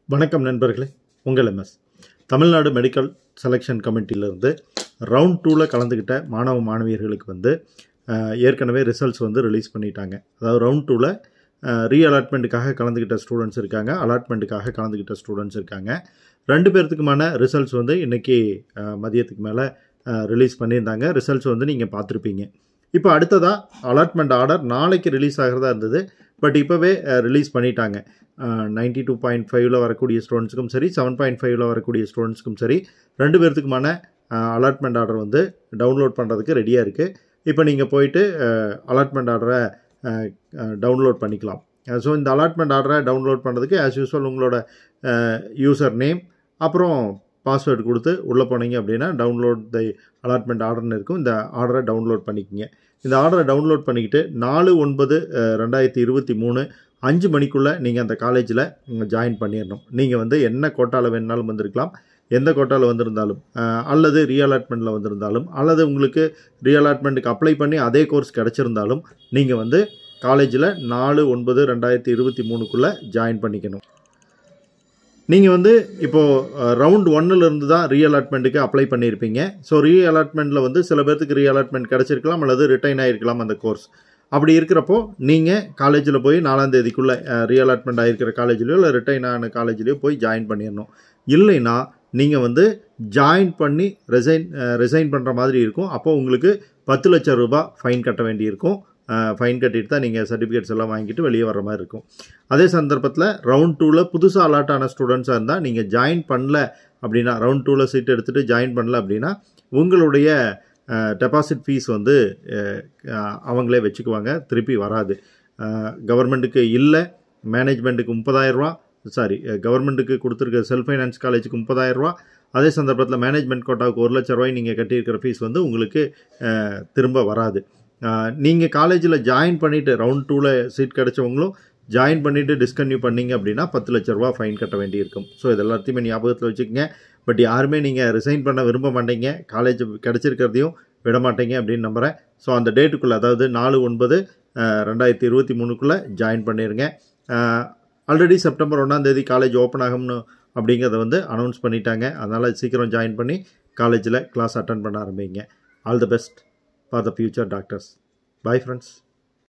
வணக்கம் நண்பர்களே உங்கள் எம்எஸ் தமிழ்நாடு மெடிக்கல் செலெக்ஷன் கமிட்டியிலேருந்து ரவுண்ட் டூவில் கலந்துக்கிட்ட மாணவ மாணவியர்களுக்கு வந்து அஹ், ஏற்கனவே ரிசல்ட்ஸ் வந்து ரிலீஸ் பண்ணிட்டாங்க அதாவது ரவுண்ட் டூவில் ரீ அலாட்மெண்ட்டுக்காக கலந்துக்கிட்ட ஸ்டூடெண்ட்ஸ் இருக்காங்க அலாட்மெண்ட்டுக்காக கலந்துக்கிட்ட ஸ்டூடெண்ட்ஸ் இருக்காங்க ரெண்டு பேர்த்துக்குமான ரிசல்ட்ஸ் வந்து இன்றைக்கி மதியத்துக்கு மேலே ரிலீஸ் பண்ணியிருந்தாங்க ரிசல்ட்ஸ் வந்து நீங்கள் பார்த்துருப்பீங்க இப்போ அடுத்ததாக அலாட்மெண்ட் ஆர்டர் நாளைக்கு ரிலீஸ் ஆகிறதா இருந்தது பட் இப்போவே ரிலீஸ் பண்ணிட்டாங்க நைன்டி டூ பாயிண்ட் ஃபைவ்ல வரக்கூடிய ஸ்டூடெண்ட்ஸுக்கும் சரி செவன் பாயிண்ட் ஃபைவ்ல வரக்கூடிய ஸ்டூடெண்ட்ஸுக்கும் சரி ரெண்டு பேர்த்துக்குமான அலாட்மெண்ட் ஆர்டர் வந்து டவுன்லோட் பண்ணுறதுக்கு ரெடியாக இருக்குது இப்போ நீங்கள் போயிட்டு அலாட்மெண்ட் ஆர்டரை டவுன்லோட் பண்ணிக்கலாம் ஸோ இந்த அலாட்மெண்ட் ஆர்டரை டவுன்லோட் பண்ணுறதுக்கு ஆஸ் யூஸ்வல் உங்களோட யூசர் நேம் அப்புறம் பாஸ்வேர்டு கொடுத்து உள்ளே போனீங்க அப்படின்னா டவுன்லோட் த அலாட்மெண்ட் ஆர்டர்னு இருக்கும் இந்த ஆர்டரை டவுன்லோட் பண்ணிக்கங்க இந்த ஆர்டரை டவுன்லோட் பண்ணிக்கிட்டு நாலு ஒன்பது அஹ், ரெண்டாயிரத்தி இருபத்தி மூணு அஞ்சு மணிக்குள்ளே நீங்கள் அந்த காலேஜில் ஜாயின் பண்ணிடணும் நீங்கள் வந்து என்ன கோட்டாவில் வேணுனாலும் வந்திருக்கலாம் எந்த கோட்டாவில் வந்திருந்தாலும் அஹ், அல்லது ரீஅலாட்மெண்ட்டில் வந்திருந்தாலும் அல்லது உங்களுக்கு ரீஅலாட்மெண்ட்டுக்கு அப்ளை பண்ணி அதே கோர்ஸ் கிடச்சிருந்தாலும் நீங்கள் வந்து காலேஜில் நாலு ஒன்பது ரெண்டாயிரத்தி இருபத்தி மூணுக்குள்ளே ஜாயின் பண்ணிக்கணும் நீங்கள் வந்து இப்போது ரவுண்ட் இருந்து தான் ரீஅலாட்மெண்ட்டுக்கு அப்ளை பண்ணியிருப்பீங்க ஸோ ரீஅலாட்மெண்ட்டில் வந்து சில பேர்த்துக்கு ரீஅலாட்மெண்ட் கிடச்சிருக்கலாம் அல்லது ரிட்டைன் ஆகிருக்கலாம் அந்த கோர்ஸ் அப்படி இருக்கிறப்போ நீங்கள் காலேஜில் போய் நாலாம் தேதிக்குள்ளே ரீஅலாட்மெண்ட் ஆகிருக்கிற காலேஜ்லையோ இல்லை ரிட்டைன் ஆன காலேஜ்லையோ போய் ஜாயின் பண்ணிடணும் இல்லைன்னா நீங்கள் வந்து ஜாயின் பண்ணி ரிசைன் ரிசைன் பண்ணுற மாதிரி இருக்கும் அப்போ உங்களுக்கு பத்து லட்சம் ரூபாய் ஃபைன் கட்ட வேண்டியிருக்கும் ஃபைன் கட்டிட்டு தான் நீங்கள் சர்டிஃபிகேட்ஸ் எல்லாம் வாங்கிட்டு வெளியே வர மாதிரி இருக்கும் அதே சந்தர்ப்பத்தில் ரவுண்ட் டூவில் புதுசாக அலாட் ஆன ஸ்டூடெண்ட்ஸாக இருந்தால் நீங்கள் ஜாயின் பண்ணல அப்படின்னா ரவுண்ட் டூவில் சீட் எடுத்துகிட்டு ஜாயின் பண்ணல அப்படின்னா உங்களுடைய டெபாசிட் ஃபீஸ் வந்து அஹ், அஹ், அவங்களே வச்சுக்குவாங்க திருப்பி வராது கவர்மெண்ட்டுக்கு இல்லை மேனேஜ்மெண்ட்டுக்கு முப்பதாயிரரூவா சாரி கவர்மெண்ட்டுக்கு கொடுத்துருக்க செல்ஃப் ஃபைனான்ஸ் காலேஜுக்கு முப்பதாயிரரூவா அதே சந்தர்ப்பத்தில் மேனேஜ்மெண்ட் கோட்டாவுக்கு ஒரு லட்ச ரூபாய் நீங்கள் கட்டியிருக்கிற ஃபீஸ் வந்து உங்களுக்கு அஹ், திரும்ப வராது நீங்கள் காலேஜில் ஜாயின் பண்ணிவிட்டு ரவுண்ட் டூவில் சீட் கிடைச்சவங்களும் ஜாயின் பண்ணிவிட்டு டிஸ்கன்யூ பண்ணீங்க அப்படின்னா பத்து லட்ச ரூபா ஃபைன் கட்ட வேண்டியிருக்கும் ஸோ இது எல்லாத்தையுமே ஞாபகத்தில் வச்சுக்கோங்க பட் யாருமே நீங்கள் ரிசைன் பண்ண விரும்ப மாட்டீங்க காலேஜ் கிடச்சிருக்கிறதையும் விட மாட்டீங்க அப்படின்னு நம்புகிறேன் ஸோ அந்த டேட்டுக்குள்ளே அதாவது நாலு ஒன்பது அஹ், ரெண்டாயிரத்தி இருபத்தி மூணுக்குள்ளே ஜாயின் பண்ணிடுங்க ஆல்ரெடி செப்டம்பர் ஒன்றாம் தேதி காலேஜ் ஓப்பன் ஆகும்னு அப்படிங்கிறத வந்து அனௌன்ஸ் பண்ணிட்டாங்க அதனால் சீக்கிரம் ஜாயின் பண்ணி காலேஜில் கிளாஸ் அட்டன் பண்ண ஆரம்பிங்க all the best for the future doctors bye friends